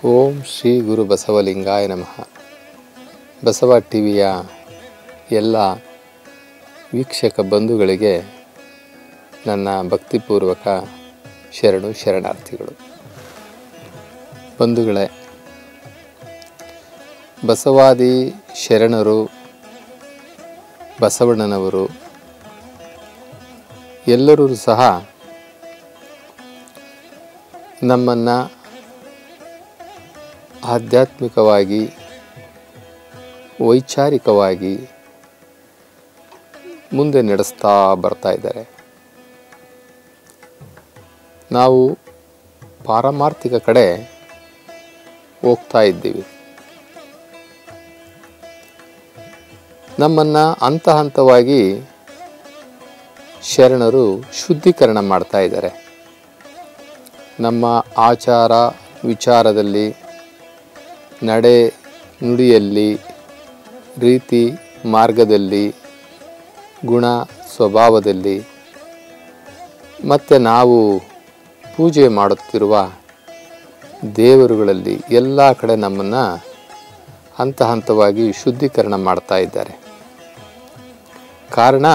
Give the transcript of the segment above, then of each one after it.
ಓಂ ಶ್ರೀ ಗುರು ಬಸವಲಿಂಗಾಯ ನಮಃ ಬಸವ ಟಿವಿಯ ಎಲ್ಲ ವೀಕ್ಷಕ ಬಂಧುಗಳಿಗೆ ನನ್ನ ಭಕ್ತಿಪೂರ್ವಕ ಶರಣು ಶರಣಾರ್ಥಿಗಳು ಬಂಧುಗಳೇ ಬಸವಾದಿ ಶರಣರು ಬಸವಣ್ಣನವರು ಎಲ್ಲರೂ ಸಹ ನಮ್ಮನ್ನು ಆಧ್ಯಾತ್ಮಿಕವಾಗಿ ವೈಚಾರಿಕವಾಗಿ ಮುಂದೆ ನಡೆಸ್ತಾ ಬರ್ತಾ ಇದ್ದಾರೆ ನಾವು ಪಾರಮಾರ್ಥಿಕ ಕಡೆ ಹೋಗ್ತಾ ಇದ್ದೀವಿ ನಮ್ಮನ್ನು ಹಂತ ಹಂತವಾಗಿ ಶರಣರು ಶುದ್ಧೀಕರಣ ಮಾಡ್ತಾ ಇದ್ದಾರೆ ನಮ್ಮ ಆಚಾರ ವಿಚಾರದಲ್ಲಿ ನಡೆ ನುಡಿಯಲ್ಲಿ ರೀತಿ ಮಾರ್ಗದಲ್ಲಿ ಗುಣ ಸ್ವಭಾವದಲ್ಲಿ ಮತ್ತು ನಾವು ಪೂಜೆ ಮಾಡುತ್ತಿರುವ ದೇವರುಗಳಲ್ಲಿ ಎಲ್ಲ ಕಡೆ ನಮ್ಮನ್ನು ಹಂತ ಹಂತವಾಗಿ ಶುದ್ಧೀಕರಣ ಮಾಡ್ತಾ ಇದ್ದಾರೆ ಕಾರಣ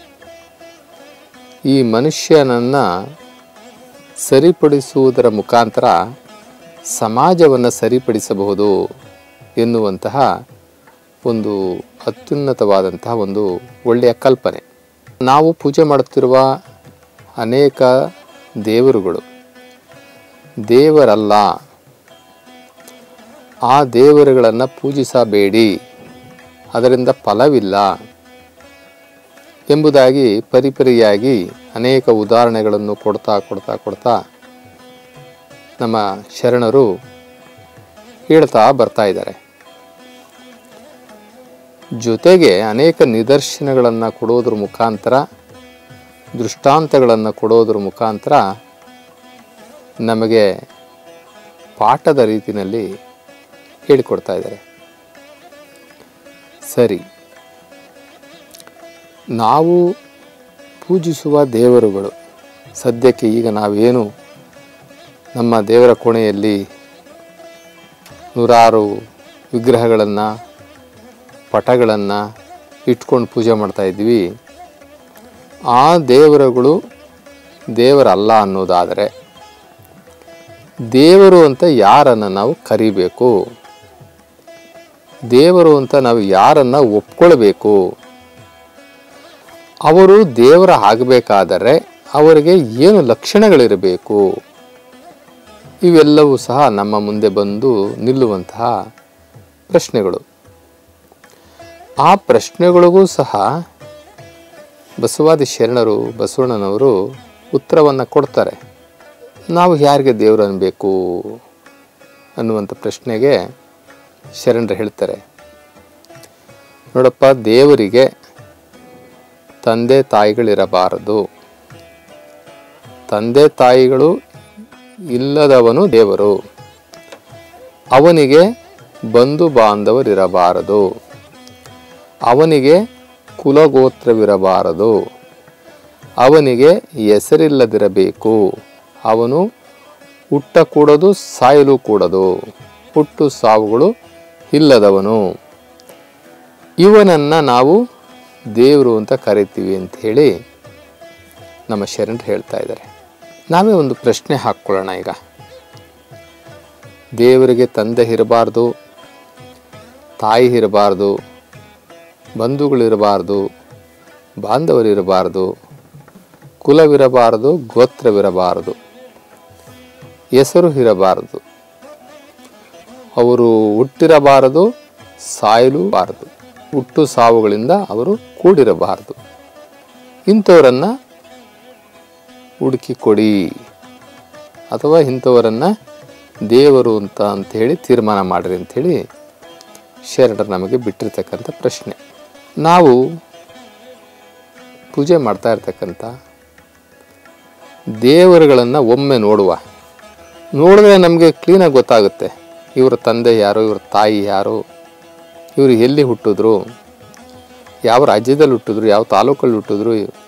ಈ ಮನುಷ್ಯನನ್ನು ಸರಿಪಡಿಸುವುದರ ಮುಖಾಂತರ ಸಮಾಜವನ್ನು ಸರಿಪಡಿಸಬಹುದು ಎನ್ನುವಂತಹ ಒಂದು ಅತ್ಯುನ್ನತವಾದಂತಹ ಒಂದು ಒಳ್ಳೆಯ ಕಲ್ಪನೆ ನಾವು ಪೂಜೆ ಮಾಡುತ್ತಿರುವ ಅನೇಕ ದೇವರುಗಳು ದೇವರಲ್ಲ ಆ ದೇವರುಗಳನ್ನು ಪೂಜಿಸಬೇಡಿ ಅದರಿಂದ ಫಲವಿಲ್ಲ ಎಂಬುದಾಗಿ ಪರಿಪರಿಯಾಗಿ ಅನೇಕ ಉದಾಹರಣೆಗಳನ್ನು ಕೊಡ್ತಾ ಕೊಡ್ತಾ ಕೊಡ್ತಾ ನಮ್ಮ ಶರಣರು ಹೇಳ್ತಾ ಬರ್ತಾ ಇದ್ದಾರೆ ಜೊತೆಗೆ ಅನೇಕ ನಿದರ್ಶನಗಳನ್ನು ಕೊಡೋದ್ರ ಮುಖಾಂತರ ದೃಷ್ಟಾಂತಗಳನ್ನು ಕೊಡೋದ್ರ ಮುಖಾಂತರ ನಮಗೆ ಪಾಠದ ರೀತಿಯಲ್ಲಿ ಹೇಳಿಕೊಡ್ತಾ ಇದ್ದಾರೆ ಸರಿ ನಾವು ಪೂಜಿಸುವ ದೇವರುಗಳು ಸದ್ಯಕ್ಕೆ ಈಗ ನಾವೇನು ನಮ್ಮ ದೇವರ ಕೋಣೆಯಲ್ಲಿ ನೂರಾರು ವಿಗ್ರಹಗಳನ್ನು ಪಟಗಳನ್ನು ಇಟ್ಕೊಂಡು ಪೂಜೆ ಮಾಡ್ತಾ ಇದ್ವಿ ಆ ದೇವರುಗಳು ದೇವರಲ್ಲ ಅನ್ನೋದಾದರೆ ದೇವರು ಅಂತ ಯಾರನ್ನು ನಾವು ಕರಿಬೇಕು ದೇವರು ಅಂತ ನಾವು ಯಾರನ್ನು ಒಪ್ಕೊಳ್ಬೇಕು ಅವರು ದೇವರ ಆಗಬೇಕಾದರೆ ಅವರಿಗೆ ಏನು ಲಕ್ಷಣಗಳಿರಬೇಕು ಇವೆಲ್ಲವೂ ಸಹ ನಮ್ಮ ಮುಂದೆ ಬಂದು ನಿಲ್ಲುವಂತಹ ಪ್ರಶ್ನೆಗಳು ಆ ಪ್ರಶ್ನೆಗಳಿಗೂ ಸಹ ಬಸವಾದಿ ಶರಣರು ಬಸವಣ್ಣನವರು ಉತ್ತರವನ್ನು ಕೊಡ್ತಾರೆ ನಾವು ಯಾರಿಗೆ ದೇವರು ಅನ್ಬೇಕು ಅನ್ನುವಂಥ ಪ್ರಶ್ನೆಗೆ ಶರಣರು ಹೇಳ್ತಾರೆ ನೋಡಪ್ಪ ದೇವರಿಗೆ ತಂದೆ ತಾಯಿಗಳಿರಬಾರದು ತಂದೆ ತಾಯಿಗಳು ಇಲ್ಲದವನು ದೇವರು ಅವನಿಗೆ ಬಂಧು ಬಾಂಧವರಿರಬಾರದು ಅವನಿಗೆ ಕುಲಗೋತ್ರವಿರಬಾರದು ಅವನಿಗೆ ಹೆಸರಿಲ್ಲದಿರಬೇಕು ಅವನು ಹುಟ್ಟ ಕೂಡದು ಸಾಯಲು ಕೂಡದು ಹುಟ್ಟು ಸಾವುಗಳು ಇಲ್ಲದವನು ಇವನನ್ನು ನಾವು ದೇವರು ಅಂತ ಕರಿತೀವಿ ಅಂತ ಹೇಳಿ ನಮ್ಮ ಶರಣರು ಹೇಳ್ತಾ ಇದ್ದಾರೆ ನಾವೇ ಒಂದು ಪ್ರಶ್ನೆ ಹಾಕ್ಕೊಳ್ಳೋಣ ಈಗ ದೇವರಿಗೆ ತಂದೆ ಇರಬಾರ್ದು ತಾಯಿ ಇರಬಾರ್ದು ಬಂಧುಗಳಿರಬಾರ್ದು ಬಾಂಧವರಿರಬಾರ್ದು ಕುಲವಿರಬಾರದು ಗೋತ್ರವಿರಬಾರದು ಹೆಸರು ಇರಬಾರದು ಅವರು ಹುಟ್ಟಿರಬಾರದು ಸಾಯಲೂಬಾರದು ಹುಟ್ಟು ಸಾವುಗಳಿಂದ ಅವರು ಕೂಡಿರಬಾರದು ಇಂಥವರನ್ನು ಹುಡುಕಿ ಕೊಡಿ ಅಥವಾ ಇಂಥವರನ್ನು ದೇವರು ಅಂತ ಅಂಥೇಳಿ ತೀರ್ಮಾನ ಮಾಡಿರಿ ಅಂಥೇಳಿ ಶರಣರು ನಮಗೆ ಬಿಟ್ಟಿರ್ತಕ್ಕಂಥ ಪ್ರಶ್ನೆ ನಾವು ಪೂಜೆ ಮಾಡ್ತಾ ಇರ್ತಕ್ಕಂಥ ದೇವರುಗಳನ್ನು ಒಮ್ಮೆ ನೋಡುವ ನೋಡಿದ್ರೆ ನಮಗೆ ಕ್ಲೀನಾಗಿ ಗೊತ್ತಾಗುತ್ತೆ ಇವರ ತಂದೆ ಯಾರು ಇವ್ರ ತಾಯಿ ಯಾರು ಇವರು ಎಲ್ಲಿ ಹುಟ್ಟಿದ್ರು ಯಾವ ರಾಜ್ಯದಲ್ಲಿ ಹುಟ್ಟಿದ್ರು ಯಾವ ತಾಲೂಕಲ್ಲಿ ಹುಟ್ಟಿದ್ರು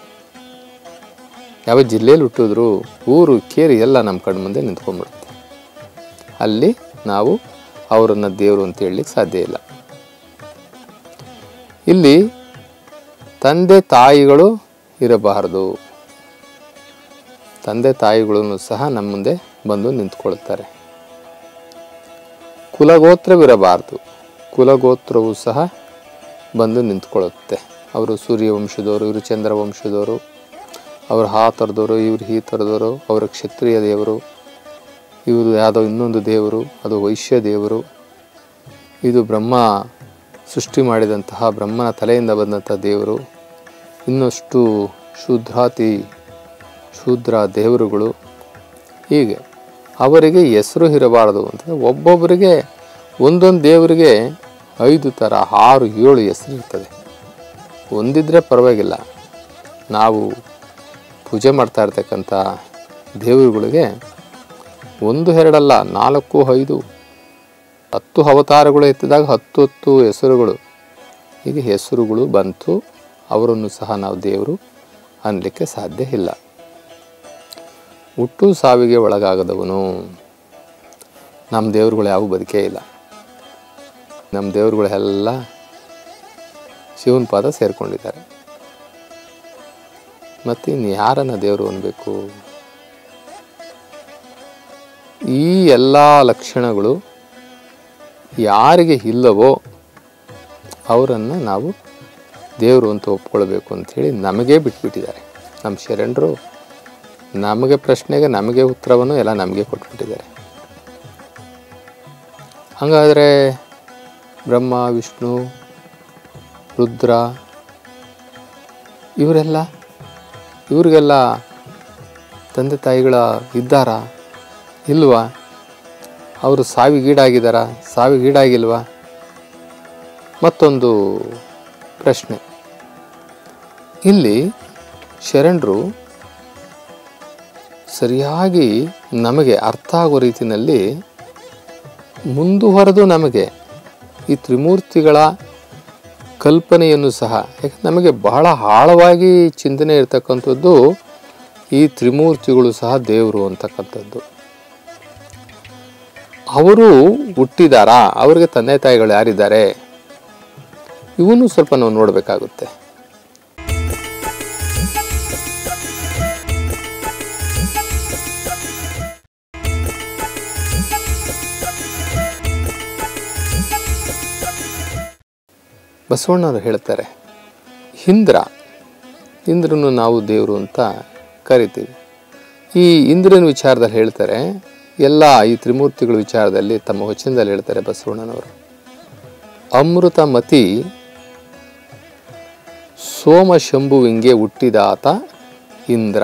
ಯಾವ ಜಿಲ್ಲೆಯಲ್ಲಿ ಹುಟ್ಟಿದ್ರು ಊರು ಕೇರಿ ಎಲ್ಲ ನಮ್ಮ ಕಣ್ಣು ಮುಂದೆ ನಿಂತ್ಕೊಂಡ್ಬಿಡುತ್ತೆ ಅಲ್ಲಿ ನಾವು ಅವರನ್ನು ದೇವರು ಅಂತ ಹೇಳಲಿಕ್ಕೆ ಸಾಧ್ಯ ಇಲ್ಲ ಇಲ್ಲಿ ತಂದೆ ತಾಯಿಗಳು ಇರಬಾರದು ತಂದೆ ತಾಯಿಗಳನ್ನು ಸಹ ನಮ್ಮ ಮುಂದೆ ಬಂದು ನಿಂತ್ಕೊಳ್ತಾರೆ ಕುಲಗೋತ್ರವಿರಬಾರದು ಕುಲಗೋತ್ರವು ಸಹ ಬಂದು ನಿಂತ್ಕೊಳ್ಳುತ್ತೆ ಅವರು ಸೂರ್ಯ ವಂಶದವರು ಇವರು ಚಂದ್ರ ವಂಶದವರು ಅವರು ಆ ಥರದವರು ಇವರು ಈ ಥರದವರು ಅವರ ಕ್ಷತ್ರಿಯ ದೇವರು ಇವರು ಯಾವುದೋ ಇನ್ನೊಂದು ದೇವರು ಅದು ವೈಶ್ಯ ದೇವರು ಇದು ಬ್ರಹ್ಮ ಸೃಷ್ಟಿ ಮಾಡಿದಂತಹ ಬ್ರಹ್ಮನ ತಲೆಯಿಂದ ಬಂದಂಥ ದೇವರು ಇನ್ನಷ್ಟು ಶೂದ್ರಾತಿ ಶೂದ್ರ ದೇವರುಗಳು ಹೀಗೆ ಅವರಿಗೆ ಹೆಸರು ಇರಬಾರದು ಅಂತಂದರೆ ಒಬ್ಬೊಬ್ಬರಿಗೆ ಒಂದೊಂದು ದೇವರಿಗೆ ಐದು ಥರ ಆರು ಏಳು ಹೆಸರು ಇರ್ತದೆ ಒಂದಿದ್ರೆ ಪರವಾಗಿಲ್ಲ ನಾವು ಪೂಜೆ ಮಾಡ್ತಾ ಇರ್ತಕ್ಕಂಥ ದೇವರುಗಳಿಗೆ ಒಂದು ಎರಡಲ್ಲ ನಾಲ್ಕು ಐದು ಹತ್ತು ಅವತಾರಗಳು ಎತ್ತಿದಾಗ ಹತ್ತು ಹತ್ತು ಹೆಸರುಗಳು ಹೀಗೆ ಹೆಸರುಗಳು ಬಂತು ಅವರನ್ನು ಸಹ ನಾವು ದೇವರು ಅನ್ನಲಿಕ್ಕೆ ಸಾಧ್ಯ ಇಲ್ಲ ಹುಟ್ಟು ಸಾವಿಗೆ ಒಳಗಾಗದವನು ನಮ್ಮ ದೇವರುಗಳು ಯಾವ ಬದುಕೇ ಇಲ್ಲ ನಮ್ಮ ದೇವರುಗಳೆಲ್ಲ ಶಿವನ ಪಾದ ಸೇರಿಕೊಂಡಿದ್ದಾರೆ ಮತ್ತು ಇನ್ನು ಯಾರನ್ನ ದೇವರು ಅನ್ಬೇಕು ಈ ಎಲ್ಲ ಲಕ್ಷಣಗಳು ಯಾರಿಗೆ ಇಲ್ಲವೋ ಅವರನ್ನು ನಾವು ದೇವರು ಅಂತ ಒಪ್ಕೊಳ್ಬೇಕು ಅಂಥೇಳಿ ನಮಗೇ ಬಿಟ್ಬಿಟ್ಟಿದ್ದಾರೆ ನಮ್ಮ ಶರಣರು ನಮಗೆ ಪ್ರಶ್ನೆಗೆ ನಮಗೆ ಉತ್ತರವನ್ನು ಎಲ್ಲ ನಮಗೆ ಕೊಟ್ಬಿಟ್ಟಿದ್ದಾರೆ ಹಾಗಾದರೆ ಬ್ರಹ್ಮ ವಿಷ್ಣು ರುದ್ರ ಇವರೆಲ್ಲ ಇವರಿಗೆಲ್ಲ ತಂದೆ ತಾಯಿಗಳ ಇದ್ದಾರಾ ಇಲ್ವಾ ಅವರು ಸಾವಿಗೀಡಾಗಿದ್ದಾರಾ ಸಾವಿಗೀಡಾಗಿಲ್ವಾ ಮತ್ತೊಂದು ಪ್ರಶ್ನೆ ಇಲ್ಲಿ ಶರಣರು ಸರಿಯಾಗಿ ನಮಗೆ ಅರ್ಥ ಆಗೋ ರೀತಿಯಲ್ಲಿ ಮುಂದುವರೆದು ನಮಗೆ ಈ ತ್ರಿಮೂರ್ತಿಗಳ ಕಲ್ಪನೆಯನ್ನು ಸಹ ಯಾಕೆ ನಮಗೆ ಬಹಳ ಆಳವಾಗಿ ಚಿಂತನೆ ಇರತಕ್ಕಂಥದ್ದು ಈ ತ್ರಿಮೂರ್ತಿಗಳು ಸಹ ದೇವರು ಅಂತಕ್ಕಂಥದ್ದು ಅವರು ಹುಟ್ಟಿದಾರಾ ಅವರಿಗೆ ತಂದೆ ತಾಯಿಗಳು ಯಾರಿದ್ದಾರೆ ಇವನು ಸ್ವಲ್ಪ ನಾವು ನೋಡಬೇಕಾಗುತ್ತೆ ಬಸವಣ್ಣವರು ಹೇಳ್ತಾರೆ ಇಂದ್ರ ಇಂದ್ರನು ನಾವು ದೇವರು ಅಂತ ಕರಿತೀವಿ ಈ ಇಂದ್ರನ ವಿಚಾರದಲ್ಲಿ ಹೇಳ್ತಾರೆ ಎಲ್ಲ ಈ ತ್ರಿಮೂರ್ತಿಗಳ ವಿಚಾರದಲ್ಲಿ ತಮ್ಮ ವಚನದಲ್ಲಿ ಹೇಳ್ತಾರೆ ಬಸವಣ್ಣನವರು ಅಮೃತ ಮತಿ ಸೋಮಶಂಭುವಿಂಗೆ ಹುಟ್ಟಿದಾತ ಇಂದ್ರ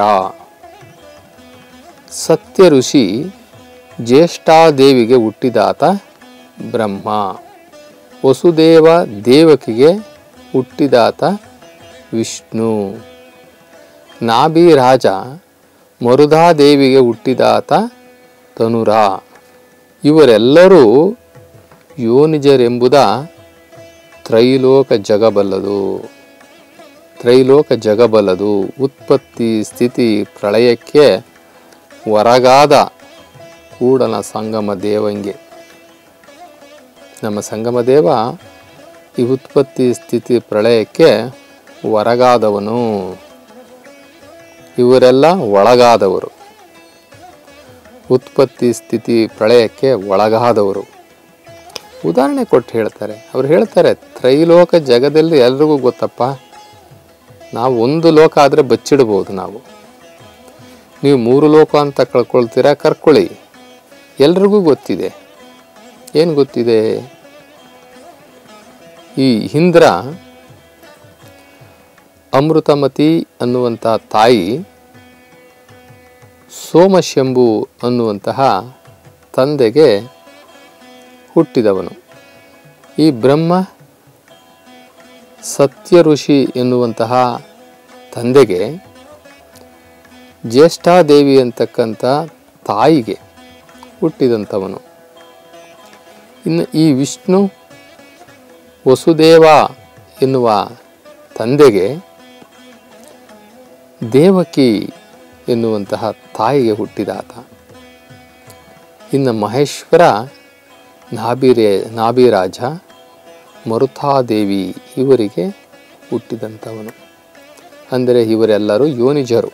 ಸತ್ಯ ಋಷಿ ಜ್ಯೇಷ್ಠಾದೇವಿಗೆ ಹುಟ್ಟಿದಾತ ಬ್ರಹ್ಮ ವಸುದೇವ ದೇವಕಿಗೆ ಹುಟ್ಟಿದಾತ ವಿಷ್ಣು ನಾಭಿರಾಜ ಮರುಧಾದೇವಿಗೆ ಹುಟ್ಟಿದಾತ ತನುರ ಇವರೆಲ್ಲರೂ ಯೋನಿಜರೆಂಬುದ ತ್ರೈಲೋಕ ಜಗಬಲ್ಲದು ತ್ರೈಲೋಕ ಜಗಬಲ್ಲದು ಉತ್ಪತ್ತಿ ಸ್ಥಿತಿ ಪ್ರಳಯಕ್ಕೆ ಹೊರಗಾದ ಕೂಡಲ ಸಂಗಮ ದೇವಂಗೆ ನಮ್ಮ ಸಂಗಮ ದೇವ ಈ ಉತ್ಪತ್ತಿ ಸ್ಥಿತಿ ಪ್ರಳಯಕ್ಕೆ ಹೊರಗಾದವನು ಇವರೆಲ್ಲ ಒಳಗಾದವರು ಉತ್ಪತ್ತಿ ಸ್ಥಿತಿ ಪ್ರಳಯಕ್ಕೆ ಒಳಗಾದವರು ಉದಾಹರಣೆ ಕೊಟ್ಟು ಹೇಳ್ತಾರೆ ಅವ್ರು ಹೇಳ್ತಾರೆ ತ್ರೈಲೋಕ ಜಗದಲ್ಲಿ ಎಲ್ರಿಗೂ ಗೊತ್ತಪ್ಪ ನಾವು ಒಂದು ಲೋಕ ಆದರೆ ಬಚ್ಚಿಡ್ಬೋದು ನಾವು ನೀವು ಮೂರು ಲೋಕ ಅಂತ ಕಳ್ಕೊಳ್ತೀರಾ ಕರ್ಕೊಳ್ಳಿ ಎಲ್ರಿಗೂ ಗೊತ್ತಿದೆ ಏನು ಗೊತ್ತಿದೆ ಈ ಇಂದ್ರ ಅಮೃತಮತಿ ಅನ್ನುವಂಥ ತಾಯಿ ಸೋಮಶಂಭು ಅನ್ನುವಂತಹ ತಂದೆಗೆ ಹುಟ್ಟಿದವನು ಈ ಬ್ರಹ್ಮ ಸತ್ಯ ಋಷಿ ಎನ್ನುವಂತಹ ತಂದೆಗೆ ಜ್ಯೇಷ್ಠಾದೇವಿ ಅಂತಕ್ಕಂಥ ತಾಯಿಗೆ ಹುಟ್ಟಿದಂಥವನು ಇನ್ನು ಈ ವಿಷ್ಣು ವಸುದೇವ ಎನ್ನುವ ತಂದೆಗೆ ದೇವಕಿ ಎನ್ನುವಂತಹ ತಾಯಿಗೆ ಹುಟ್ಟಿದಾತ ಇನ್ನು ಮಹೇಶ್ವರ ನಾಭಿರೇ ನಾಭಿರಾಜ ಮರುಥಾದೇವಿ ಇವರಿಗೆ ಹುಟ್ಟಿದಂಥವನು ಅಂದರೆ ಇವರೆಲ್ಲರೂ ಯೋನಿಜರು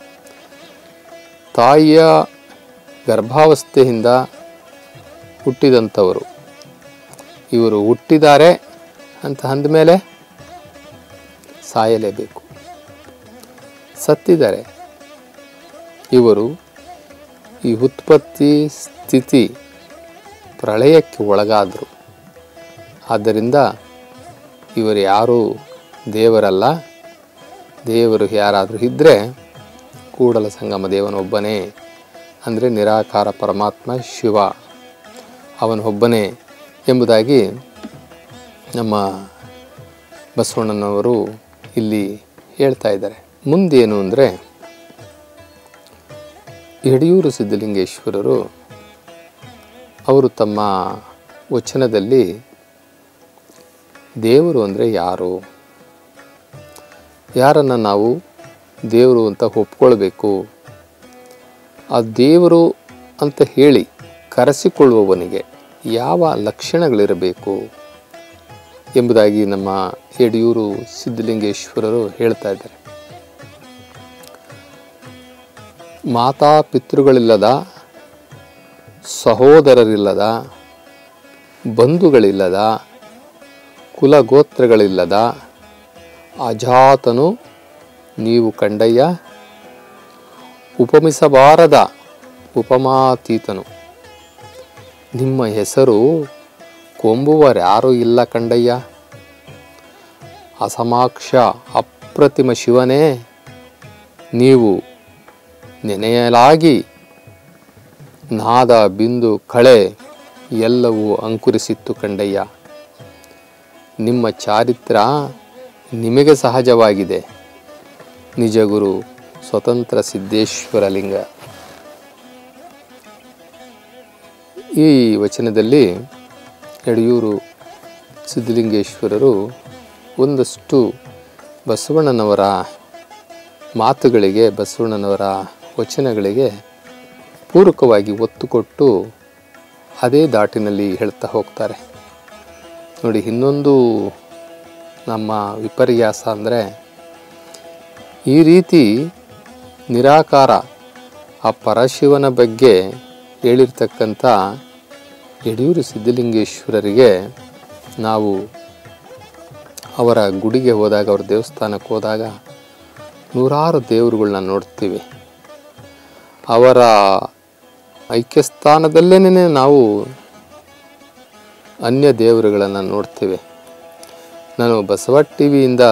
ತಾಯಿಯ ಗರ್ಭಾವಸ್ಥೆಯಿಂದ ಹುಟ್ಟಿದಂಥವರು ಇವರು ಹುಟ್ಟಿದ್ದಾರೆ ಅಂತ ಅಂದಮೇಲೆ ಸಾಯಲೇಬೇಕು ಸತ್ತಿದ್ದಾರೆ ಇವರು ಈ ಉತ್ಪತ್ತಿ ಸ್ಥಿತಿ ಪ್ರಳಯಕ್ಕೆ ಒಳಗಾದರು ಆದ್ದರಿಂದ ಇವರು ಯಾರೂ ದೇವರಲ್ಲ ದೇವರು ಯಾರಾದರೂ ಇದ್ದರೆ ಕೂಡಲ ಸಂಗಮ ದೇವನೊಬ್ಬನೇ ಅಂದರೆ ನಿರಾಕಾರ ಪರಮಾತ್ಮ ಶಿವ ಅವನೊಬ್ಬನೇ ಎಂಬುದಾಗಿ ನಮ್ಮ ಬಸವಣ್ಣನವರು ಇಲ್ಲಿ ಹೇಳ್ತಾ ಇದ್ದಾರೆ ಮುಂದೇನು ಅಂದರೆ ಯಡಿಯೂರು ಸಿದ್ಧಲಿಂಗೇಶ್ವರರು ಅವರು ತಮ್ಮ ವಚನದಲ್ಲಿ ದೇವರು ಅಂದರೆ ಯಾರು ಯಾರನ್ನು ನಾವು ದೇವರು ಅಂತ ಒಪ್ಕೊಳ್ಬೇಕು ಆ ದೇವರು ಅಂತ ಹೇಳಿ ಕರೆಸಿಕೊಳ್ಳುವವನಿಗೆ ಯಾವ ಲಕ್ಷಣಗಳಿರಬೇಕು ಎಂಬುದಾಗಿ ನಮ್ಮ ಯಡಿಯೂರು ಸಿದ್ಧಲಿಂಗೇಶ್ವರರು ಹೇಳ್ತಾ ಇದ್ದಾರೆ ಮಾತಾ ಪಿತೃಗಳಿಲ್ಲದ ಸಹೋದರರಿಲ್ಲದ ಬಂಧುಗಳಿಲ್ಲದ ಕುಲಗೋತ್ರಗಳಿಲ್ಲದ ಅಜಾತನು ನೀವು ಕಂಡಯ್ಯ ಉಪಮಿಸಬಾರದ ಉಪಮಾತೀತನು ನಿಮ್ಮ ಹೆಸರು ಕೊಂಬುವರ್ಯಾರೂ ಇಲ್ಲ ಕಂಡಯ್ಯ ಅಸಮಾಕ್ಷ ಅಪ್ರತಿಮ ಶಿವನೇ ನೀವು ನೆನೆಯಲಾಗಿ ನಾದ ಬಿಂದು ಕಳೆ ಎಲ್ಲವೂ ಅಂಕುರಿಸಿತ್ತು ಕಂಡಯ್ಯ ನಿಮ್ಮ ಚಾರಿತ್ರ ನಿಮಗೆ ಸಹಜವಾಗಿದೆ ನಿಜಗುರು ಸ್ವತಂತ್ರ ಸಿದ್ದೇಶ್ವರ ಲಿಂಗ ಈ ವಚನದಲ್ಲಿ ಯಡಿಯೂರು ಸಿದ್ಧಲಿಂಗೇಶ್ವರರು ಒಂದಷ್ಟು ಬಸವಣ್ಣನವರ ಮಾತುಗಳಿಗೆ ಬಸವಣ್ಣನವರ ವಚನಗಳಿಗೆ ಪೂರಕವಾಗಿ ಒತ್ತು ಕೊಟ್ಟು ಅದೇ ದಾಟಿನಲ್ಲಿ ಹೇಳ್ತಾ ಹೋಗ್ತಾರೆ ನೋಡಿ ಇನ್ನೊಂದು ನಮ್ಮ ವಿಪರ್ಯಾಸ ಅಂದರೆ ಈ ರೀತಿ ನಿರಾಕಾರ ಆ ಪರಶಿವನ ಬಗ್ಗೆ ಹೇಳಿರ್ತಕ್ಕಂಥ ಯಡಿಯೂರು ಸಿದ್ಧಲಿಂಗೇಶ್ವರರಿಗೆ ನಾವು ಅವರ ಗುಡಿಗೆ ಹೋದಾಗ ಅವ್ರ ದೇವಸ್ಥಾನಕ್ಕೆ ಹೋದಾಗ ನೂರಾರು ದೇವರುಗಳನ್ನ ನೋಡ್ತೀವಿ ಅವರ ಐಕ್ಯಸ್ಥಾನದಲ್ಲೇನೆ ನಾವು ಅನ್ಯ ದೇವರುಗಳನ್ನು ನೋಡ್ತೇವೆ ನಾನು ಬಸವ ಟಿ ವಿಯಿಂದ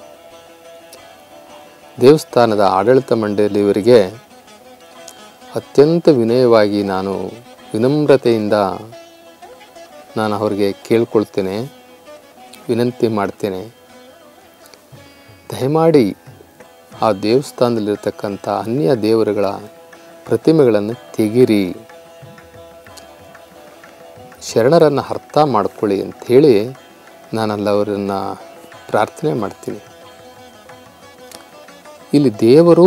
ದೇವಸ್ಥಾನದ ಆಡಳಿತ ಮಂಡಳಿಯವರಿಗೆ ಅತ್ಯಂತ ವಿನಯವಾಗಿ ನಾನು ವಿನಮ್ರತೆಯಿಂದ ನಾನು ಅವರಿಗೆ ಕೇಳ್ಕೊಳ್ತೇನೆ ವಿನಂತಿ ಮಾಡ್ತೇನೆ ದಯಮಾಡಿ ಆ ದೇವಸ್ಥಾನದಲ್ಲಿರ್ತಕ್ಕಂಥ ಅನ್ಯ ದೇವರುಗಳ ಪ್ರತಿಮೆಗಳನ್ನು ತೆಗಿರಿ ಶರಣರನ್ನು ಅರ್ಥ ಮಾಡ್ಕೊಳ್ಳಿ ಅಂಥೇಳಿ ನಾನಲ್ಲಿ ಅವರನ್ನು ಪ್ರಾರ್ಥನೆ ಮಾಡ್ತೀನಿ ಇಲ್ಲಿ ದೇವರು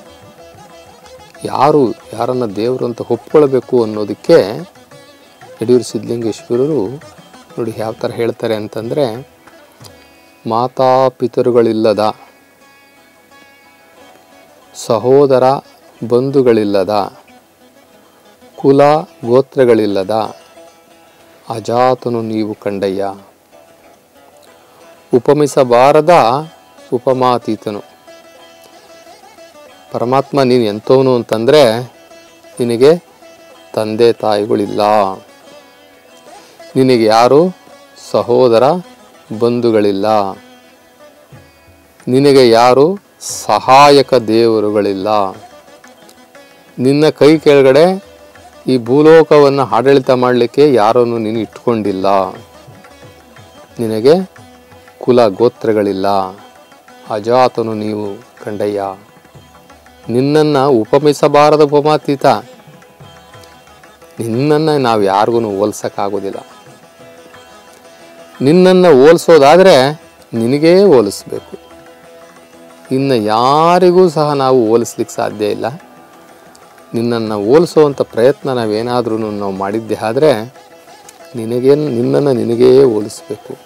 ಯಾರು ಯಾರನ್ನು ದೇವರು ಅಂತ ಒಪ್ಕೊಳ್ಬೇಕು ಅನ್ನೋದಕ್ಕೆ ಯಡಿಯೂರು ಸಿದ್ಧಲಿಂಗೇಶ್ವರರು ನೋಡಿ ಯಾವ ಥರ ಹೇಳ್ತಾರೆ ಅಂತಂದರೆ ಮಾತಾ ಪಿತರುಗಳಿಲ್ಲದ ಸಹೋದರ ಬಂಧುಗಳಿಲ್ಲದ ಕುಲ ಗೋತ್ರಗಳಿಲ್ಲದ ಅಜಾತನು ನೀವು ಕಂಡಯ್ಯ ಉಪಮಿಸಬಾರದ ಉಪಮಾತೀತನು ಪರಮಾತ್ಮ ನೀನು ಎಂಥವನು ಅಂತಂದರೆ ನಿನಗೆ ತಂದೆ ತಾಯಿಗಳಿಲ್ಲ ನಿನಗೆ ಯಾರು ಸಹೋದರ ಬಂಧುಗಳಿಲ್ಲ ನಿನಗೆ ಯಾರು ಸಹಾಯಕ ದೇವರುಗಳಿಲ್ಲ ನಿನ್ನ ಕೈ ಕೆಳಗಡೆ ಈ ಭೂಲೋಕವನ್ನು ಆಡಳಿತ ಮಾಡಲಿಕ್ಕೆ ಯಾರನ್ನು ನೀನು ಇಟ್ಕೊಂಡಿಲ್ಲ ನಿನಗೆ ಕುಲ ಗೋತ್ರಗಳಿಲ್ಲ ಅಜಾತನು ನೀವು ಕಂಡಯ್ಯ ನಿನ್ನನ್ನು ಉಪಮಿಸಬಾರದ ಉಪಮಾತೀತ ನಿನ್ನನ್ನು ನಾವು ಯಾರಿಗೂ ಹೋಲ್ಸಕ್ಕಾಗೋದಿಲ್ಲ ನಿನ್ನನ್ನು ಹೋಲಿಸೋದಾದರೆ ನಿನಗೇ ಹೋಲಿಸ್ಬೇಕು ಇನ್ನು ಯಾರಿಗೂ ಸಹ ನಾವು ಹೋಲಿಸ್ಲಿಕ್ಕೆ ಸಾಧ್ಯ ಇಲ್ಲ ನಿನ್ನನ್ನು ಹೋಲಿಸುವಂಥ ಪ್ರಯತ್ನ ನಾವೇನಾದ್ರೂ ನಾವು ಮಾಡಿದ್ದೆ ಆದರೆ ನಿನಗೆ ನಿನ್ನನ್ನು ನಿನಗೇ ಹೋಲಿಸಬೇಕು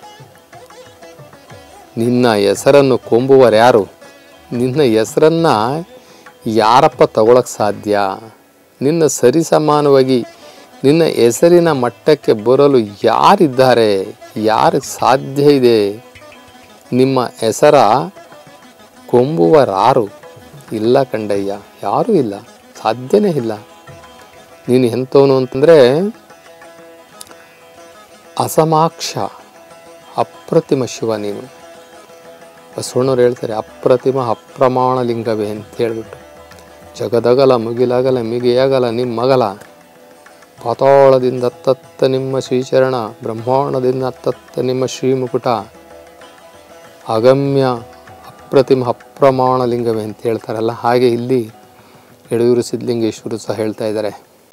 ನಿನ್ನ ಹೆಸರನ್ನು ಕೊಂಬುವರ್ಯಾರು ನಿನ್ನ ಹೆಸರನ್ನು ಯಾರಪ್ಪ ತಗೊಳಕ್ಕೆ ಸಾಧ್ಯ ನಿನ್ನ ಸರಿಸಮಾನವಾಗಿ ನಿನ್ನ ಹೆಸರಿನ ಮಟ್ಟಕ್ಕೆ ಬರಲು ಯಾರಿದ್ದಾರೆ ಯಾರಿಗೆ ಸಾಧ್ಯ ಇದೆ ನಿಮ್ಮ ಹೆಸರ ಕೊಂಬುವರಾರು ಇಲ್ಲ ಕಂಡಯ್ಯ ಯಾರೂ ಇಲ್ಲ ಸಾಧ್ಯನೇ ಇಲ್ಲ ನೀನು ಎಂಥವನು ಅಂತಂದರೆ ಅಸಮಾಕ್ಷ ಅಪ್ರತಿಮ ಶಿವ ನೀನು ಬಸವಣ್ಣವ್ರು ಹೇಳ್ತಾರೆ ಅಪ್ರತಿಮ ಅಪ್ರಮಾಣ ಲಿಂಗವೇ ಅಂತ ಹೇಳ್ಬಿಟ್ಟು ಜಗದಗಲ ಮುಗಿಲಗಲ ಮಿಗಿಯಗಲ ನಿಮ್ಮ ಮಗಲ ಪಾತಾಳದಿಂದ ಅತ್ತತ್ತ ನಿಮ್ಮ ಶ್ರೀಚರಣ ಬ್ರಹ್ಮಾಂಡದಿಂದ ಅತ್ತತ್ತ ನಿಮ್ಮ ಶ್ರೀಮುಕುಟ ಅಗಮ್ಯ ಅಪ್ರತಿಮ ಅಪ್ರಮಾಣ ಲಿಂಗವೇ ಅಂತ ಹೇಳ್ತಾರಲ್ಲ ಹಾಗೆ ಇಲ್ಲಿ ಯಡೂರು ಸಿದ್ಧಲಿಂಗೇಶ್ವರು ಸಹ ಹೇಳ್ತಾ ಇದ್ದಾರೆ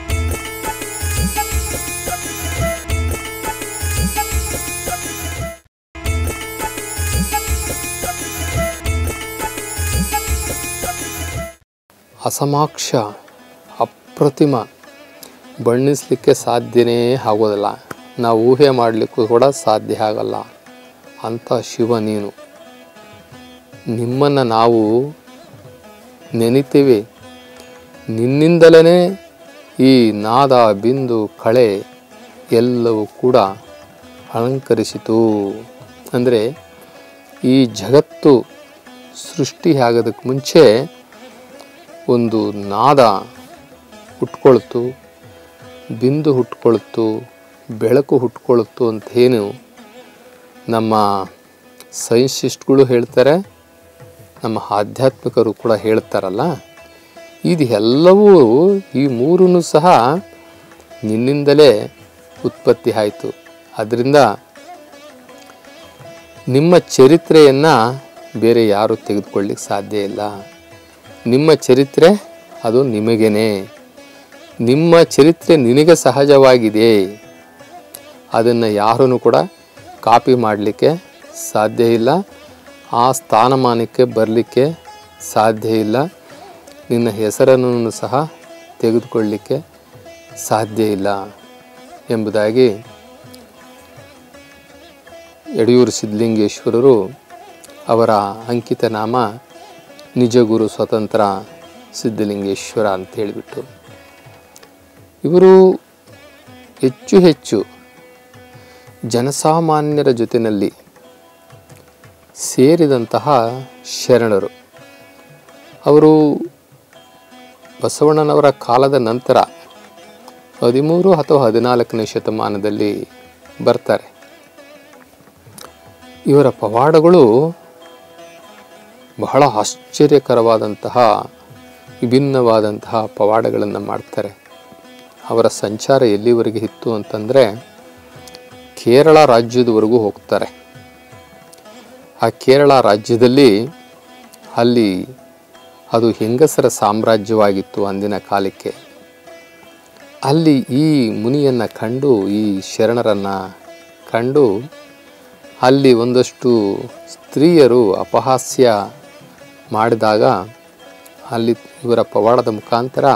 ಅಸಮಾಕ್ಷ ಅಪ್ರತಿಮ ಬಣ್ಣಿಸಲಿಕ್ಕೆ ಸಾಧ್ಯನೇ ಆಗೋದಿಲ್ಲ ನಾವು ಊಹೆ ಮಾಡಲಿಕ್ಕೂ ಕೂಡ ಸಾಧ್ಯ ಆಗಲ್ಲ ಅಂಥ ಶಿವ ನೀನು ನಿಮ್ಮನ್ನು ನಾವು ನೆನಿತೀವಿ ನಿನ್ನಿಂದಲೇ ಈ ನಾದ ಬಿಂದು ಕಳೆ ಎಲ್ಲವೂ ಕೂಡ ಅಲಂಕರಿಸಿತು ಅಂದರೆ ಈ ಜಗತ್ತು ಸೃಷ್ಟಿಯಾಗೋದಕ್ಕೆ ಮುಂಚೆ ಒಂದು ನಾದ ಹುಟ್ಕೊಳ್ತು ಬಿಂದು ಹುಟ್ಕೊಳ್ತು ಬೆಳಕು ಹುಟ್ಕೊಳ್ತು ಅಂತ ಏನು ನಮ್ಮ ಸೈನ್ಸಿಸ್ಟ್ಗಳು ಹೇಳ್ತಾರೆ ನಮ್ಮ ಆಧ್ಯಾತ್ಮಿಕರು ಕೂಡ ಹೇಳ್ತಾರಲ್ಲ ಇದು ಎಲ್ಲವೂ ಈ ಮೂರೂ ಸಹ ನಿನ್ನಿಂದಲೇ ಉತ್ಪತ್ತಿ ಆಯಿತು ಅದರಿಂದ ನಿಮ್ಮ ಚರಿತ್ರೆಯನ್ನು ಬೇರೆ ಯಾರು ತೆಗೆದುಕೊಳ್ಳಿಕ್ಕೆ ಸಾಧ್ಯ ಇಲ್ಲ ನಿಮ್ಮ ಚರಿತ್ರೆ ಅದು ನಿಮಗೇನೆ ನಿಮ್ಮ ಚರಿತ್ರೆ ನಿನಗೆ ಸಹಜವಾಗಿದೆ ಅದನ್ನು ಯಾರೂ ಕೂಡ ಕಾಪಿ ಮಾಡಲಿಕ್ಕೆ ಸಾಧ್ಯ ಇಲ್ಲ ಆ ಸ್ಥಾನಮಾನಕ್ಕೆ ಬರಲಿಕ್ಕೆ ಸಾಧ್ಯ ಇಲ್ಲ ನಿನ್ನ ಹೆಸರನ್ನು ಸಹ ತೆಗೆದುಕೊಳ್ಳಲಿಕ್ಕೆ ಸಾಧ್ಯ ಇಲ್ಲ ಎಂಬುದಾಗಿ ಯಡಿಯೂರು ಸಿದ್ಧಲಿಂಗೇಶ್ವರರು ಅವರ ಅಂಕಿತ ನಾಮ ನಿಜಗುರು ಸ್ವತಂತ್ರ ಸಿದ್ಧಲಿಂಗೇಶ್ವರ ಅಂತ ಹೇಳಿಬಿಟ್ಟು ಇವರು ಹೆಚ್ಚು ಹೆಚ್ಚು ಜನಸಾಮಾನ್ಯರ ಜೊತೆಯಲ್ಲಿ ಸೇರಿದಂತಹ ಶರಣರು ಅವರು ಬಸವಣ್ಣನವರ ಕಾಲದ ನಂತರ ಹದಿಮೂರು ಅಥವಾ ಹದಿನಾಲ್ಕನೇ ಶತಮಾನದಲ್ಲಿ ಬರ್ತಾರೆ ಇವರ ಪವಾಡಗಳು ಬಹಳ ಆಶ್ಚರ್ಯಕರವಾದಂತಹ ವಿಭಿನ್ನವಾದಂತಹ ಪವಾಡಗಳನ್ನು ಮಾಡ್ತಾರೆ ಅವರ ಸಂಚಾರ ಎಲ್ಲಿವರೆಗೆ ಇತ್ತು ಅಂತಂದರೆ ಕೇರಳ ರಾಜ್ಯದವರೆಗೂ ಹೋಗ್ತಾರೆ ಆ ಕೇರಳ ರಾಜ್ಯದಲ್ಲಿ ಅಲ್ಲಿ ಅದು ಹೆಂಗಸರ ಸಾಮ್ರಾಜ್ಯವಾಗಿತ್ತು ಅಂದಿನ ಕಾಲಕ್ಕೆ ಅಲ್ಲಿ ಈ ಮುನಿಯನ್ನು ಕಂಡು ಈ ಶರಣರನ್ನು ಕಂಡು ಅಲ್ಲಿ ಒಂದಷ್ಟು ಸ್ತ್ರೀಯರು ಅಪಹಾಸ್ಯ ಮಾಡಿದಾಗ ಅಲ್ಲಿ ಇವರ ಪವಾಡದ ಮುಖಾಂತರ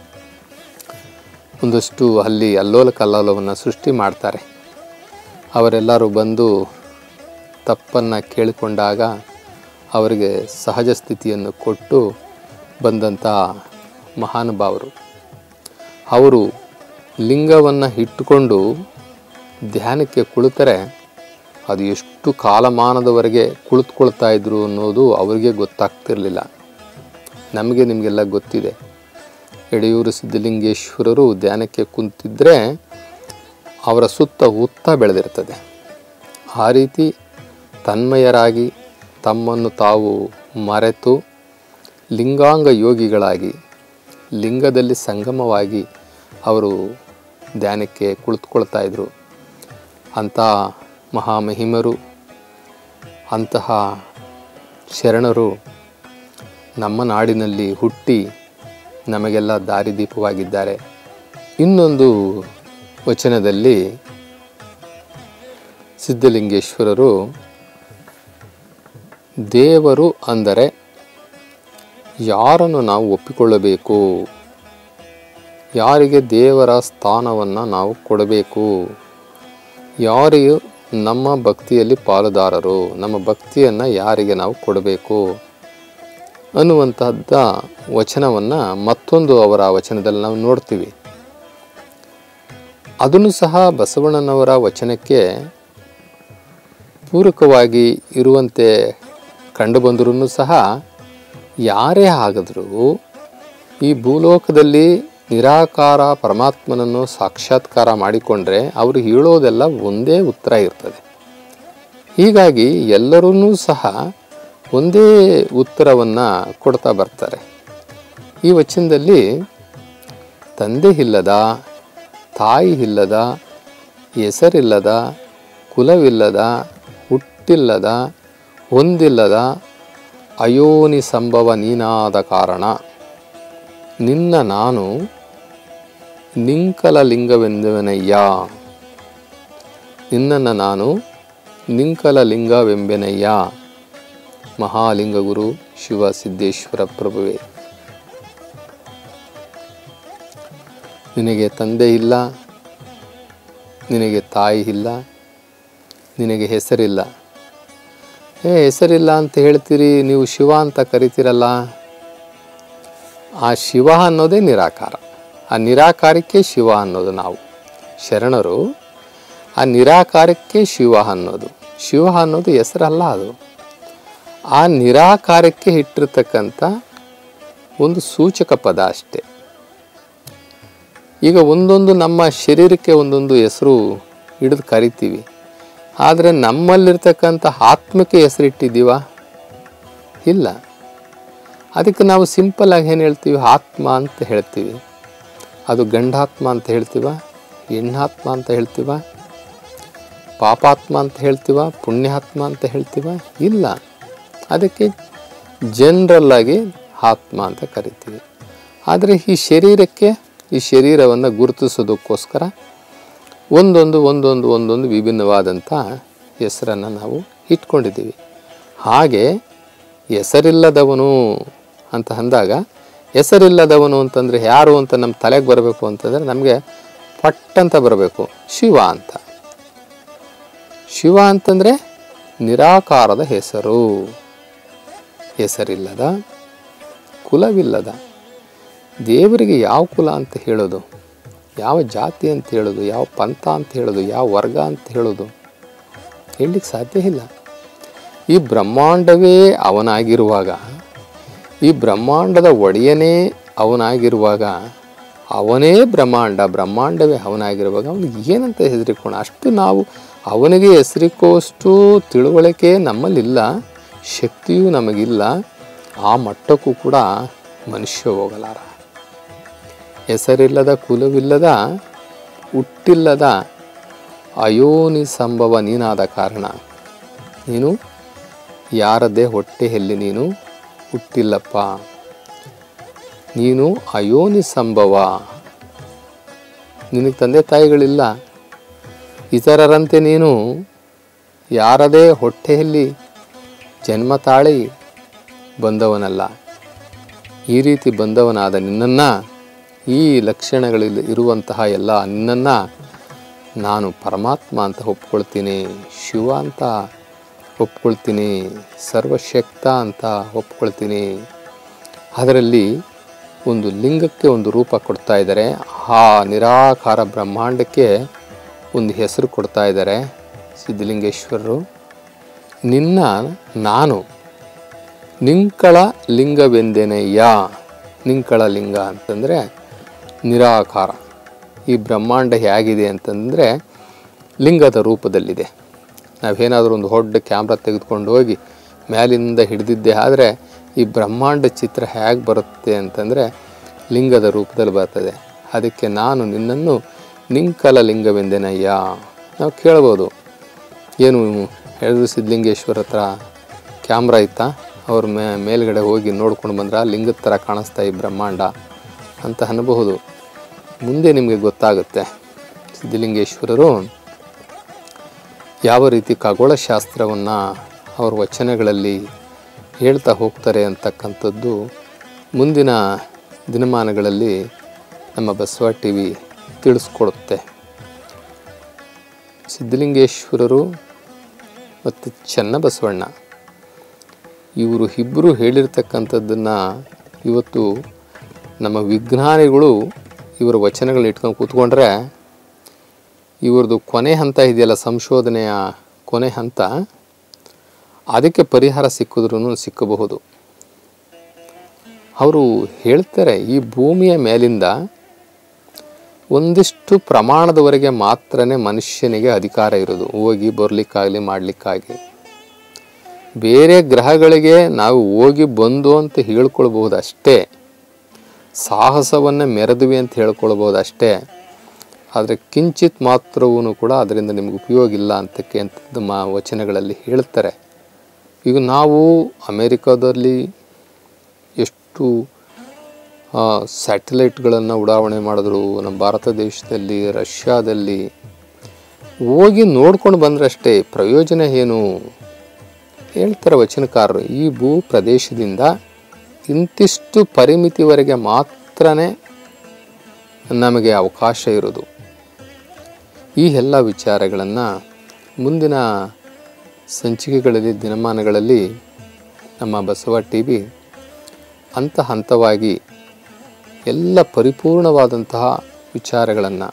ಒಂದಷ್ಟು ಅಲ್ಲಿ ಅಲ್ಲೋಲ ಕಲ್ಲೋಲವನ್ನು ಸೃಷ್ಟಿ ಮಾಡ್ತಾರೆ ಅವರೆಲ್ಲರೂ ಬಂದು ತಪ್ಪನ್ನು ಕೇಳಿಕೊಂಡಾಗ ಅವರಿಗೆ ಸಹಜ ಸ್ಥಿತಿಯನ್ನು ಕೊಟ್ಟು ಬಂದಂಥ ಮಹಾನುಭಾವರು ಅವರು ಲಿಂಗವನ್ನು ಇಟ್ಟುಕೊಂಡು ಧ್ಯಾನಕ್ಕೆ ಕುಳಿತರೆ ಅದು ಎಷ್ಟು ಕಾಲಮಾನದವರೆಗೆ ಕುಳಿತುಕೊಳ್ತಾ ಇದ್ರು ಅನ್ನೋದು ಅವರಿಗೆ ಗೊತ್ತಾಗ್ತಿರಲಿಲ್ಲ ನಮಗೆ ನಿಮಗೆಲ್ಲ ಗೊತ್ತಿದೆ ಯಡಿಯೂರು ಸಿದ್ಧಲಿಂಗೇಶ್ವರರು ಧ್ಯಾನಕ್ಕೆ ಕುಂತಿದ್ದರೆ ಅವರ ಸುತ್ತ ಹುತ್ತ ಬೆಳೆದಿರ್ತದೆ ಆ ರೀತಿ ತನ್ಮಯರಾಗಿ ತಮ್ಮನ್ನು ತಾವು ಮರೆತು ಲಿಂಗಾಂಗ ಯೋಗಿಗಳಾಗಿ ಲಿಂಗದಲ್ಲಿ ಸಂಗಮವಾಗಿ ಅವರು ಧ್ಯಾನಕ್ಕೆ ಕುಳಿತುಕೊಳ್ತಾ ಇದ್ದರು ಅಂಥ ಮಹಾಮಹಿಮರು ಅಂತಹ ಶರಣರು ನಮ್ಮ ನಾಡಿನಲ್ಲಿ ಹುಟ್ಟಿ ನಮಗೆಲ್ಲ ದಾರಿದೀಪವಾಗಿದ್ದಾರೆ ಇನ್ನೊಂದು ವಚನದಲ್ಲಿ ಸಿದ್ಧಲಿಂಗೇಶ್ವರರು ದೇವರು ಅಂದರೆ ಯಾರನ್ನು ನಾವು ಒಪ್ಪಿಕೊಳ್ಳಬೇಕು ಯಾರಿಗೆ ದೇವರ ಸ್ಥಾನವನ್ನು ನಾವು ಕೊಡಬೇಕು ಯಾರಿಗೂ ನಮ್ಮ ಭಕ್ತಿಯಲ್ಲಿ ಪಾಲುದಾರರು ನಮ್ಮ ಭಕ್ತಿಯನ್ನು ಯಾರಿಗೆ ನಾವು ಕೊಡಬೇಕು ಅನ್ನುವಂತಹದ್ದ ವಚನವನ್ನು ಮತ್ತೊಂದು ಅವರ ವಚನದಲ್ಲಿ ನಾವು ನೋಡ್ತೀವಿ ಅದನ್ನು ಸಹ ಬಸವಣ್ಣನವರ ವಚನಕ್ಕೆ ಪೂರಕವಾಗಿ ಇರುವಂತೆ ಕಂಡುಬಂದರೂ ಸಹ ಯಾರೇ ಆಗಿದ್ರೂ ಈ ಭೂಲೋಕದಲ್ಲಿ ನಿರಾಕಾರ ಪರಮಾತ್ಮನನ್ನು ಸಾಕ್ಷಾತ್ಕಾರ ಮಾಡಿಕೊಂಡ್ರೆ ಅವರು ಹೇಳೋದೆಲ್ಲ ಒಂದೇ ಉತ್ತರ ಇರ್ತದೆ ಹೀಗಾಗಿ ಎಲ್ಲರೂ ಸಹ ಒಂದೇ ಉತ್ತರವನ್ನು ಕೊಡ್ತಾ ಬರ್ತಾರೆ ಈ ವಚನದಲ್ಲಿ ತಂದೆ ಇಲ್ಲದ ತಾಯಿ ಇಲ್ಲದ ಹೆಸರಿಲ್ಲದ ಕುಲವಿಲ್ಲದ ಹುಟ್ಟಿಲ್ಲದ ಹೊಂದಿಲ್ಲದ ಅಯೋನಿ ಸಂಭವ ನೀನಾದ ಕಾರಣ ನಿನ್ನ ನಾನು ನಿಂಕಲ ಲಿಂಗವೆಂದುವೆನಯ್ಯ ನಿನ್ನನ್ನು ನಾನು ನಿಂಕಲ ಲಿಂಗವೆಂಬೆನಯ್ಯ ಮಹಾಲಿಂಗ ಗುರು ಶಿವ ಸಿದ್ದೇಶ್ವರ ಪ್ರಭುವೆ ನಿನಗೆ ತಂದೆ ಇಲ್ಲ ನಿನಗೆ ತಾಯಿ ಇಲ್ಲ ನಿನಗೆ ಹೆಸರಿಲ್ಲ ಏ ಹೆಸರಿಲ್ಲ ಅಂತ ಹೇಳ್ತೀರಿ ನೀವು ಶಿವ ಅಂತ ಕರಿತೀರಲ್ಲ ಆ ಶಿವ ಅನ್ನೋದೇ ನಿರಾಕಾರ ಆ ನಿರಾಕಾರಕ್ಕೆ ಶಿವ ಅನ್ನೋದು ನಾವು ಶರಣರು ಆ ನಿರಾಕಾರಕ್ಕೆ ಶಿವ ಅನ್ನೋದು ಶಿವ ಅನ್ನೋದು ಹೆಸರಲ್ಲ ಅದು ಆ ನಿರಾಕಾರಕ್ಕೆ ಇಟ್ಟಿರ್ತಕ್ಕಂಥ ಒಂದು ಸೂಚಕ ಪದ ಅಷ್ಟೆ ಈಗ ಒಂದೊಂದು ನಮ್ಮ ಶರೀರಕ್ಕೆ ಒಂದೊಂದು ಹೆಸರು ಹಿಡಿದು ಕರಿತೀವಿ ಆದರೆ ನಮ್ಮಲ್ಲಿರ್ತಕ್ಕಂಥ ಆತ್ಮಕ್ಕೆ ಹೆಸರಿಟ್ಟಿದ್ದೀವ ಇಲ್ಲ ಅದಕ್ಕೆ ನಾವು ಸಿಂಪಲ್ ಆಗಿ ಏನು ಹೇಳ್ತೀವಿ ಆತ್ಮ ಅಂತ ಹೇಳ್ತೀವಿ ಅದು ಗಂಡಾತ್ಮ ಅಂತ ಹೇಳ್ತೀವ ಹೆಣ್ಣಾತ್ಮ ಅಂತ ಹೇಳ್ತೀವ ಪಾಪಾತ್ಮ ಅಂತ ಹೇಳ್ತೀವ ಪುಣ್ಯಾತ್ಮ ಅಂತ ಹೇಳ್ತೀವ ಇಲ್ಲ ಅದಕ್ಕೆ ಜನರಲ್ ಆಗಿ ಆತ್ಮ ಅಂತ ಕರಿತೀವಿ ಆದರೆ ಈ ಶರೀರಕ್ಕೆ ಈ ಶರೀರವನ್ನು ಗುರುತಿಸೋದಕ್ಕೋಸ್ಕರ ಒಂದೊಂದು ಒಂದೊಂದು ಒಂದೊಂದು ವಿಭಿನ್ನವಾದಂಥ ಹೆಸರನ್ನು ನಾವು ಇಟ್ಕೊಂಡಿದ್ದೀವಿ ಹಾಗೆ ಹೆಸರಿಲ್ಲದವನು ಅಂತ ಅಂದಾಗ ಹೆಸರಿಲ್ಲದವನು ಅಂತಂದರೆ ಯಾರು ಅಂತ ನಮ್ಮ ತಲೆಗೆ ಬರಬೇಕು ಅಂತಂದರೆ ನಮಗೆ ಪಟ್ ಅಂತ ಬರಬೇಕು ಶಿವ ಅಂತ ಶಿವ ಅಂತಂದರೆ ನಿರಾಕಾರದ ಹೆಸರು ಹೆಸರಿಲ್ಲದ ಕುಲವಿಲ್ಲದ ದೇವರಿಗೆ ಯಾವ ಕುಲ ಅಂತ ಹೇಳೋದು ಯಾವ ಜಾತಿ ಅಂತ ಹೇಳೋದು ಯಾವ ಪಂಥ ಅಂತ ಹೇಳೋದು ಯಾವ ವರ್ಗ ಅಂತ ಹೇಳೋದು ಹೇಳಲಿಕ್ಕೆ ಸಾಧ್ಯ ಇಲ್ಲ ಈ ಬ್ರಹ್ಮಾಂಡವೇ ಅವನಾಗಿರುವಾಗ ಈ ಬ್ರಹ್ಮಾಂಡದ ಒಡೆಯನೇ ಅವನಾಗಿರುವಾಗ ಅವನೇ ಬ್ರಹ್ಮಾಂಡ ಬ್ರಹ್ಮಾಂಡವೇ ಅವನಾಗಿರುವಾಗ ಅವನಿಗೆ ಏನಂತ ಹೆದರಿಕೋಣ ಅಷ್ಟು ನಾವು ಅವನಿಗೆ ಹೆಸರಿಕೋಷ್ಟು ತಿಳುವಳಿಕೆ ನಮ್ಮಲ್ಲಿಲ್ಲ ಶಕ್ತಿಯೂ ನಮಗಿಲ್ಲ ಆ ಮಟ್ಟಕ್ಕೂ ಕೂಡ ಮನುಷ್ಯ ಹೋಗಲಾರ ಹೆಸರಿಲ್ಲದ ಕುಲವಿಲ್ಲದ ಹುಟ್ಟಿಲ್ಲದ ಅಯೋನಿ ಸಂಭವ ನೀನಾದ ಕಾರಣ ನೀನು ಯಾರದೇ ಹೊಟ್ಟೆಯಲ್ಲಿ ನೀನು ಹುಟ್ಟಿಲ್ಲಪ್ಪ ನೀನು ಅಯೋನಿ ಸಂಭವ ನಿನಗೆ ತಂದೆ ತಾಯಿಗಳಿಲ್ಲ ಇತರರಂತೆ ನೀನು ಯಾರದೇ ಹೊಟ್ಟೆಯಲ್ಲಿ ಜನ್ಮ ತಾಳಿ ಬಂದವನಲ್ಲ ಈ ರೀತಿ ಬಂದವನಾದ ನಿನ್ನನ್ನು ಈ ಲಕ್ಷಣಗಳಲ್ಲಿ ಇರುವಂತಹ ಎಲ್ಲ ನಿನ್ನನ್ನು ನಾನು ಪರಮಾತ್ಮ ಅಂತ ಒಪ್ಕೊಳ್ತೀನಿ ಶಿವ ಅಂತ ಒಪ್ಕೊಳ್ತೀನಿ ಸರ್ವಶಕ್ತ ಅಂತ ಒಪ್ಕೊಳ್ತೀನಿ ಅದರಲ್ಲಿ ಒಂದು ಲಿಂಗಕ್ಕೆ ಒಂದು ರೂಪ ಕೊಡ್ತಾ ಇದ್ದಾರೆ ಆ ನಿರಾಕಾರ ಬ್ರಹ್ಮಾಂಡಕ್ಕೆ ಒಂದು ಹೆಸರು ಕೊಡ್ತಾ ಇದ್ದಾರೆ ಸಿದ್ಧಲಿಂಗೇಶ್ವರರು ನಿನ್ನ ನಾನು ನಿಂಕಳ ಲಿಂಗವೆಂದೆನಯ್ಯ ನಿಂಕಳ ಲಿಂಗ ಅಂತಂದರೆ ನಿರಾಕಾರ ಈ ಬ್ರಹ್ಮಾಂಡ ಹೇಗಿದೆ ಅಂತಂದರೆ ಲಿಂಗದ ರೂಪದಲ್ಲಿದೆ ನಾವೇನಾದರೂ ಒಂದು ದೊಡ್ಡ ಕ್ಯಾಮ್ರಾ ತೆಗೆದುಕೊಂಡು ಹೋಗಿ ಮ್ಯಾಲಿಂದ ಹಿಡಿದಿದ್ದೆ ಆದರೆ ಈ ಬ್ರಹ್ಮಾಂಡ ಚಿತ್ರ ಹೇಗೆ ಬರುತ್ತೆ ಅಂತಂದರೆ ಲಿಂಗದ ರೂಪದಲ್ಲಿ ಬರ್ತದೆ ಅದಕ್ಕೆ ನಾನು ನಿನ್ನನ್ನು ನಿಂಕಲ ಲಿಂಗವೆಂದೆನಯ್ಯ ನಾವು ಕೇಳ್ಬೋದು ಏನು ಹೇಳಿದ್ರು ಸಿದ್ಧಲಿಂಗೇಶ್ವರ ಹತ್ರ ಕ್ಯಾಮ್ರಾ ಇತ್ತಾ ಅವ್ರ ಮೇ ಮೇಲ್ಗಡೆ ಹೋಗಿ ನೋಡ್ಕೊಂಡು ಬಂದ್ರೆ ಲಿಂಗದ ಥರ ಕಾಣಿಸ್ತಾ ಈ ಬ್ರಹ್ಮಾಂಡ ಅಂತ ಅನ್ನಬಹುದು ಮುಂದೆ ನಿಮಗೆ ಗೊತ್ತಾಗುತ್ತೆ ಸಿದ್ಧಲಿಂಗೇಶ್ವರರು ಯಾವ ರೀತಿ ಖಗೋಳಶಾಸ್ತ್ರವನ್ನು ಅವ್ರ ವಚನಗಳಲ್ಲಿ ಹೇಳ್ತಾ ಹೋಗ್ತಾರೆ ಅಂತಕ್ಕಂಥದ್ದು ಮುಂದಿನ ದಿನಮಾನಗಳಲ್ಲಿ ನಮ್ಮ ಬಸವ ಟಿ ವಿ ತಿಳಿಸ್ಕೊಡುತ್ತೆ ಸಿದ್ಧಲಿಂಗೇಶ್ವರರು ಮತ್ತು ಚನ್ನಬಸವಣ್ಣ ಇವರು ಇಬ್ಬರು ಹೇಳಿರ್ತಕ್ಕಂಥದ್ದನ್ನು ಇವತ್ತು ನಮ್ಮ ವಿಜ್ಞಾನಿಗಳು ಇವರ ವಚನಗಳನ್ನ ಇಟ್ಕೊಂಡು ಕೂತ್ಕೊಂಡ್ರೆ ಇವ್ರದ್ದು ಕೊನೆ ಹಂತ ಇದೆಯಲ್ಲ ಸಂಶೋಧನೆಯ ಕೊನೆ ಹಂತ ಅದಕ್ಕೆ ಪರಿಹಾರ ಸಿಕ್ಕಿದ್ರೂ ಸಿಕ್ಕಬಹುದು ಅವರು ಹೇಳ್ತಾರೆ ಈ ಭೂಮಿಯ ಮೇಲಿಂದ ಒಂದಿಷ್ಟು ಪ್ರಮಾಣದವರೆಗೆ ಮಾತ್ರನೇ ಮನುಷ್ಯನಿಗೆ ಅಧಿಕಾರ ಇರೋದು ಹೋಗಿ ಬರಲಿಕ್ಕಾಗಲಿ ಮಾಡಲಿಕ್ಕಾಗಿ ಬೇರೆ ಗ್ರಹಗಳಿಗೆ ನಾವು ಹೋಗಿ ಬಂದು ಅಂತ ಹೇಳ್ಕೊಳ್ಬಹುದು ಅಷ್ಟೇ ಸಾಹಸವನ್ನು ಮೆರೆದ್ವಿ ಅಂತ ಹೇಳ್ಕೊಳ್ಬೋದು ಅಷ್ಟೇ ಆದರೆ ಕಿಂಚಿತ್ ಮಾತ್ರವೂ ಕೂಡ ಅದರಿಂದ ನಿಮ್ಗೆ ಉಪಯೋಗ ಇಲ್ಲ ಅಂತಕ್ಕೆ ಅಂತ ಮಾ ವಚನಗಳಲ್ಲಿ ಹೇಳ್ತಾರೆ ಈಗ ನಾವು ಅಮೇರಿಕಾದಲ್ಲಿ ಎಷ್ಟು ಸ್ಯಾಟಲೈಟ್ಗಳನ್ನು ಉಡಾವಣೆ ಮಾಡಿದ್ರು ನಮ್ಮ ಭಾರತ ದೇಶದಲ್ಲಿ ರಷ್ಯಾದಲ್ಲಿ ಹೋಗಿ ನೋಡ್ಕೊಂಡು ಬಂದ್ರೆ ಅಷ್ಟೇ ಪ್ರಯೋಜನ ಏನು ಹೇಳ್ತಾರೆ ವಚನಕಾರರು ಈ ಭೂ ಪ್ರದೇಶದಿಂದ ಇಂತಿಷ್ಟು ಪರಿಮಿತಿವರೆಗೆ ಮಾತ್ರನೇ ನಮಗೆ ಅವಕಾಶ ಇರೋದು ಈ ಎಲ್ಲ ವಿಚಾರಗಳನ್ನು ಮುಂದಿನ ಸಂಚಿಕೆಗಳಲ್ಲಿ ದಿನಮಾನಗಳಲ್ಲಿ ನಮ್ಮ ಬಸವ ಟಿ ವಿ ಹಂತ ಹಂತವಾಗಿ ಎಲ್ಲ ಪರಿಪೂರ್ಣವಾದಂತಹ ವಿಚಾರಗಳನ್ನು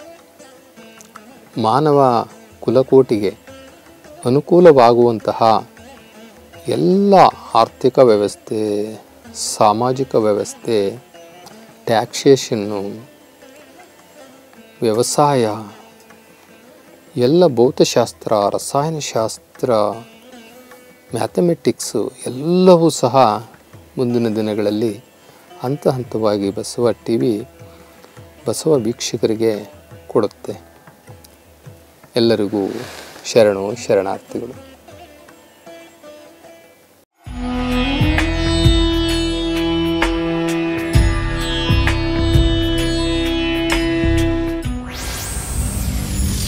ಮಾನವ ಕುಲಕೋಟಿಗೆ ಅನುಕೂಲವಾಗುವಂತಹ ಎಲ್ಲ ಆರ್ಥಿಕ ವ್ಯವಸ್ಥೆ ಸಾಮಾಜಿಕ ವ್ಯವಸ್ಥೆ ಟ್ಯಾಕ್ಸೇಷನ್ನು ವ್ಯವಸಾಯ ಎಲ್ಲ ಭೌತಶಾಸ್ತ್ರ ರಸಾಯನಶಾಸ್ತ್ರ ಮ್ಯಾಥಮೆಟಿಕ್ಸು ಎಲ್ಲವೂ ಸಹ ಮುಂದಿನ ದಿನಗಳಲ್ಲಿ ಹಂತ ಹಂತವಾಗಿ ಬಸವ ಟಿ ವಿ ಬಸವ ವೀಕ್ಷಕರಿಗೆ ಕೊಡುತ್ತೆ ಎಲ್ಲರಿಗೂ ಶರಣು ಶರಣಾರ್ಥಿಗಳು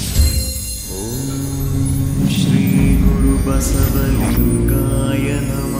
श्रीगुरुबसवलिङ्गाय नमः